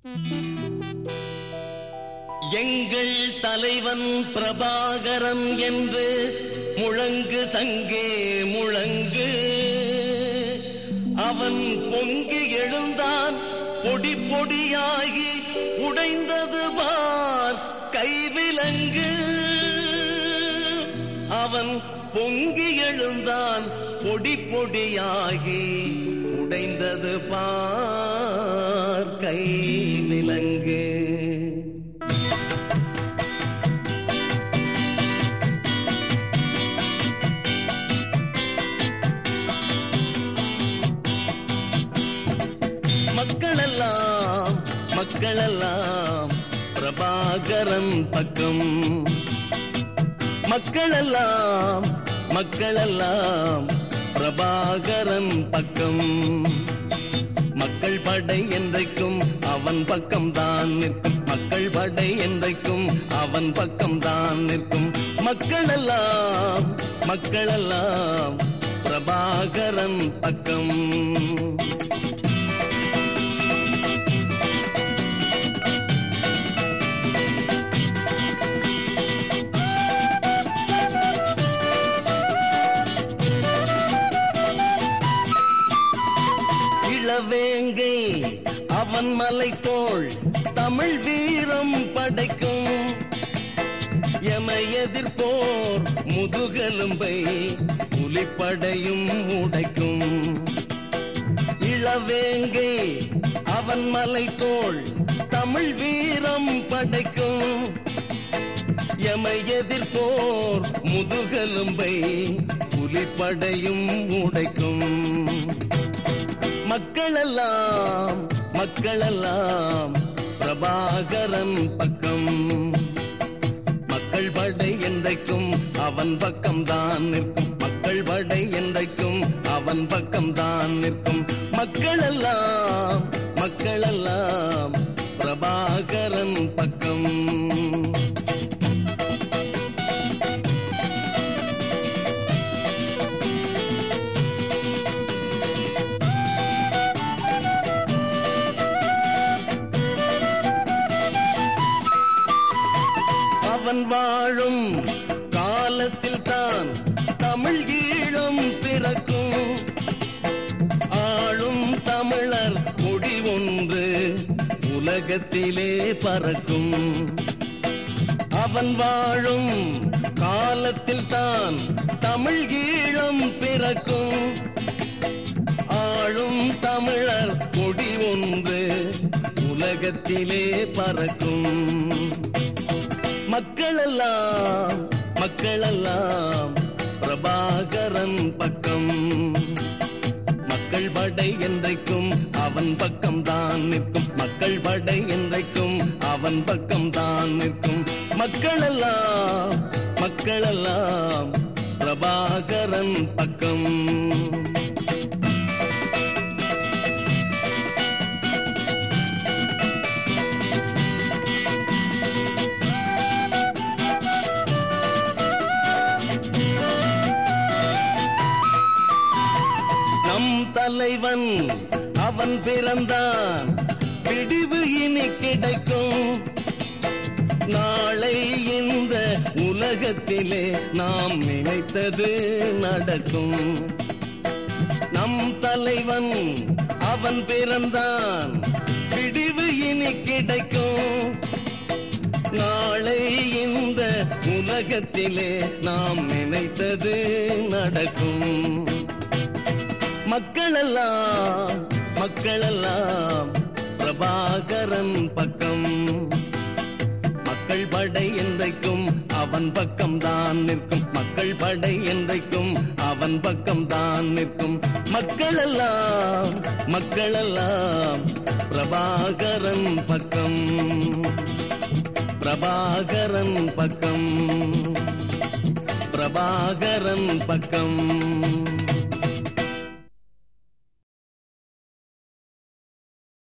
எங்கள் தலைவன் பிரபாகரன் என்று முழங்கு சங்கே முழங்கு அவன் பொங்கி எழுந்தான் பொடி பொடியாகி உடைந்தது பார் கைவிலங்கு அவன் பொங்கி எழுந்தான் பொடி பொடியாகி உடைந்தது பார் கைவிலங்கு மக்களெல்லாம் மக்களெல்லாம் பிரபாகரன் பக்கம் மக்களெல்லாம் மக்களெல்லாம் பிரபாகரன் பக்கம் மக்கள் படை என்றைக்கும் அவன் பக்கம் தான் நிற்கும் மக்கள் படை என்றைக்கும் அவன் பக்கம் தான் நிற்கும் மக்களெல்லாம் மக்களெல்லாம் பிரபாகரன் பக்கம் இளவேங்கை அவன் மலை தோள் தமிழ் வீரம் படைக்கும் எமை எதிர்ப்போர் முதுகெலும்பை புலிப்படையும் உடைக்கும் இளவேங்கை அவன் மலை தோள் தமிழ் வீரம் படைக்கும் எமை எதிர்ப்போர் முதுகெலும்பை புலிப்படையும் உடைக்கும் மக்களெல்லாம் மக்களெல்லாம் பிரபாகரன் பக்கம் மக்கள் படை என்றைக்கும் அவன் பக்கம் தான் நிற்கும் மக்கள் படை என்றைக்கும் அவன் பக்கம் தான் நிற்கும் மக்களெல்லாம் மக்களெல்லாம் பிரபாகரன் பக்கம் அவன் வாழும் காலத்தில் தான் தமிழ் ஈழம் பிறக்கும் ஆளும் தமிழர் கொடி ஒன்று உலகத்திலே பறக்கும் அவன் வாழும் காலத்தில் தான் தமிழ் ஈழம் பிறக்கும் ஆளும் தமிழர் கொடி ஒன்று உலகத்திலே பறக்கும் மக்களெல்லாம் மக்களெல்லாம் பிரபாகரன் பக்கம் மக்கள் படை என்றைக்கும் அவன் பக்கம் தான் நிற்கும் மக்கள் படை என்றைக்கும் அவன் பக்கம் தான் நிற்கும் மக்களெல்லாம் மக்களெல்லாம் பிரபாகரன் பக்கம் நம் தலைவன் அவன் பிறந்தான் விடிவு இனி கிடைக்கும் நாளை இந்த உலகத்திலே நாம் நினைத்தது நடக்கும் நம் தலைவன் அவன் பிறந்தான் விடிவு இனி கிடைக்கும் நாளை இந்த உலகத்திலே நாம் நினைத்தது நடக்கும் மக்களெல்லாம் மக்களெல்லாம் பிரபாகரன் பக்கம் மக்கள் படை என்றைக்கும் அவன் பக்கம் தான் நிற்கும் மக்கள் படை என்றைக்கும் அவன் பக்கம் தான் நிற்கும் மக்களெல்லாம் மக்களெல்லாம் பிரபாகரன் பக்கம் பிரபாகரன் பக்கம் பிரபாகரன் பக்கம்